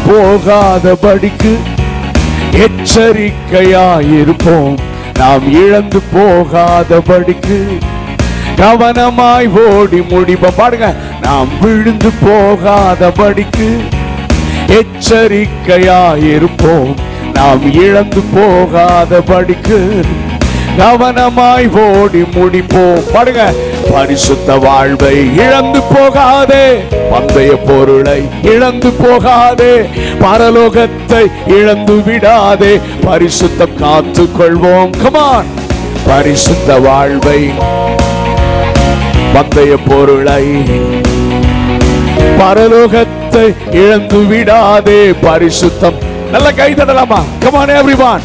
போகாதபடிக்கு எச்சரிக்கையாயிருப்போம் நாம் இழந்து போகாதபடிக்கு கவனமாய் ஓடி முடிப்போம் பாடுங்க நாம் விழுந்து போகாதபடிக்கு எச்சரிக்கையாயிருப்போம் நாம் இழந்து போகாதபடிக்கு கவனமாய் ஓடி முடிப்போம் பாடுங்க பரிசுத்த வாழ்வை இழந்து போகாதே பந்தய பொருளை இழந்து போகாதே பரலோகத்தை இழந்து விடாதே பரிசுத்தம் காத்து கொள்வோம் கமான் பரிசுத்த வாழ்வை பந்தய பொருளை பரலோகத்தை இழந்து விடாதே பரிசுத்தம் நல்ல கை தட்டலாமா கமான் எவ்ரிவான்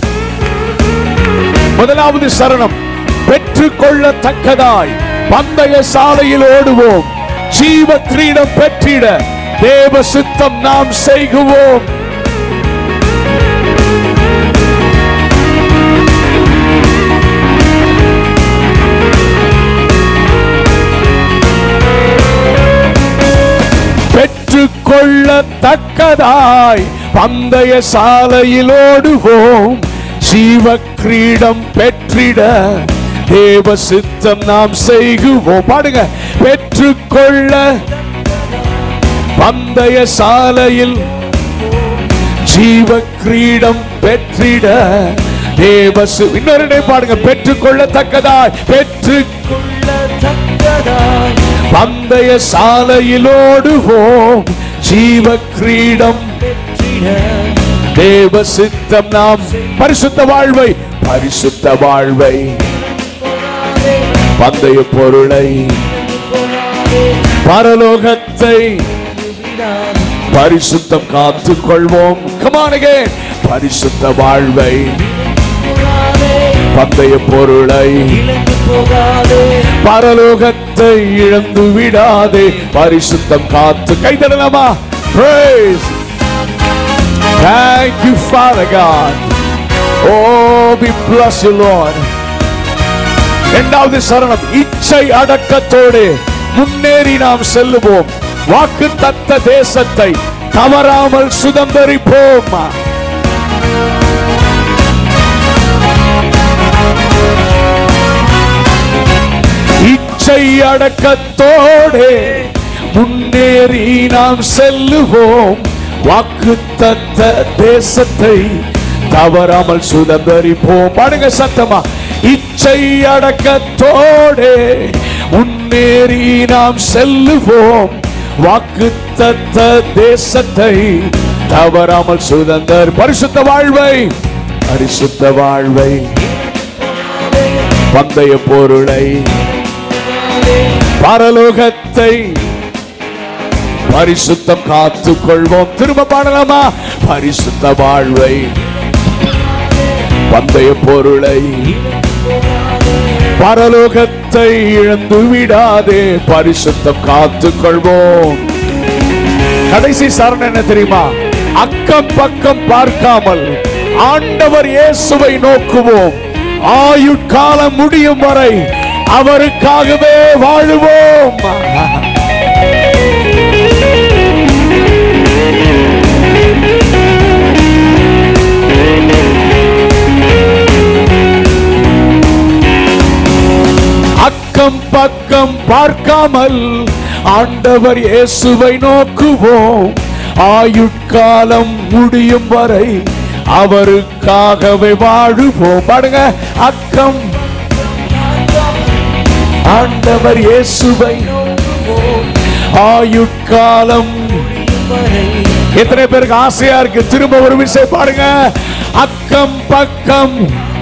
முதலாவது சரணம் பெற்றுக்கொள்ளத்தக்கதாய் பந்தய சாலையில் ஓடுவோம் ஜீவ கிரீடம் பெற்றிட தேவ சித்தம் நாம் செய்குவோம் பெற்றுக்கொள்ளத்தக்கதாய் பந்தய சாலையில் ஓடுவோம் ஜீவ கிரீடம் பெற்றிட தேவ சித்தம் நாம் செய்குவோம் பாடுங்க பெற்றுக்கொள்ள பந்தய சாலையில் ஜீவ கிரீடம் பெற்றிட தேவ சு- இன்னொரு இடம் பாடுங்க பெற்றுக்கொள்ளத்தக்கதாய் பெற்று கொள்ளத்தக்கதாய் பந்தய சாலையில் ஓடுவோம் ஜீவ கிரீடம் பெற்றிட தேவ சித்தம் நாம் பரிசுத்த வாழ்வை பரிசுத்த வாழ்வை போகாதே பந்தய பொருளை போகாதே பரலோகத்தை விடாதே பரிசுத்தம் காத்துக் கொள்வோம் கமானகே பரிசுத்த வாழ்வை போகாதே பந்தய பொருளை இழந்து போகாதே பரலோகத்தை இழந்து விடாதே பரிசுத்தம் காத்து கைதடலாமா praise thank you father god oh we bless you lord இரண்டாவது சரணம் இச்சை அடக்கத்தோடு முன்னேறி நாம் செல்லுவோம் வாக்கு தத்த தேசத்தை தவறாமல் சுதந்தரிப்போம் இச்சை அடக்கத்தோடு முன்னேறி நாம் செல்லுவோம் வாக்கு தத்த தேசத்தை தவறாமல் சுதந்தரிப்போம் பாடுங்க சத்தமா இச்சை அடக்கத்தோடு முன்னேறி நாம் செல்லுவோம் வாக்கு தத்த தேசத்தை தவறாமல் சுதந்தர் பரிசுத்த வாழ்வை பரிசுத்த வாழ்வை பந்தய பொருளை பரலோகத்தை பரிசுத்தம் காத்துக் கொள்வோம் திரும்ப பாடலாமா பரிசுத்த வாழ்வை பந்தய பொருளை பரலோகத்தை இழந்து விடாதே பரிசுத்தம் காத்துக் கொள்வோம் கடைசி சரணம் என்ன தெரியுமா அக்கம் பக்கம் பார்க்காமல் ஆண்டவர் இயேசுவை நோக்குவோம் ஆயுட்காலம் முடியும் வரை அவருக்காகவே வாழுவோம் அக்கம் பக்கம் பார்க்காமல் ஆண்டவர் இயேசுவை நோக்குவோம் ஆயுட்காலம் முடியும் வரை அவருக்காகவே வாழுவோம் பாடுங்க அக்கம் ஆண்டவர் இயேசுவை ஆயுட்காலம் வரை எத்தனை பேருக்கு ஆசையா இருக்கு திரும்ப ஒரு விஷயம் பாடுங்க அக்கம் பக்கம்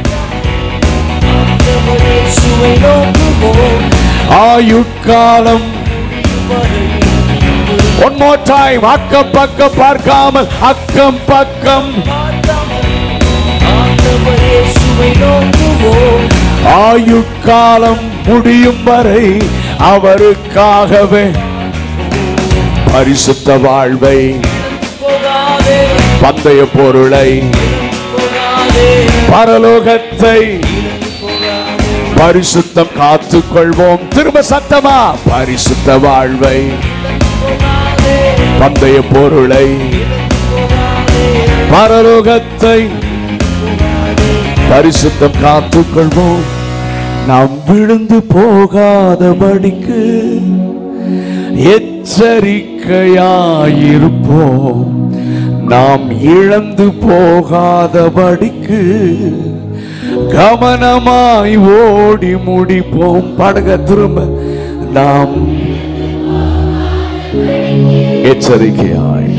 இயேசுவை நோக்குவோம் ஆயுட்காலம் வரை ஒன் மோர் டைம் அக்கம் பக்கம் பார்க்காமல் அக்கம் பக்கம் ஆண்டவர் இயேசுவை நோக்குவோம் ஆயுட்காலம் முடியும் வரை அவருக்காகவே பரிசுத்த வாழ்வை போகாதே பந்தய பொருளை போகாதே பரலோகத்தை போகாதே பரிசுத்தம் காத்துக் கொள்வோம் திரும்ப சத்தமா பரிசுத்த வாழ்வை போகாதே பந்தய பொருளை பரலோகத்தை பரிசுத்தம் காத்துக்கொள்வோம் நாம் விழுந்து போகாதபடிக்கு எச்சரிக்கையாயிருப்போம் நாம் இழந்து போகாதபடிக்கு கவனமாய் ஓடி முடிப்போம் படக திரும்ப நாம் எச்சரிக்கையாய்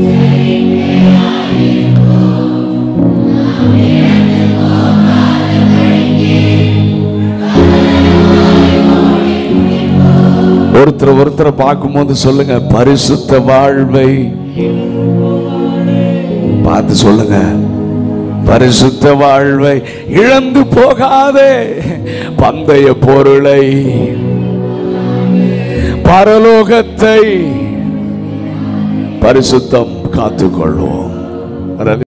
ஒருத்தர் ஒருத்தரை பார்க்கும்போது சொல்லுங்க பரிசுத்த வாழ்வை பார்த்து சொல்லுங்க பரிசுத்த வாழ்வை இழந்து போகாதே பந்தய பொருளை பரலோகத்தை பரிசுத்தம் காத்துக்கொள்வோம்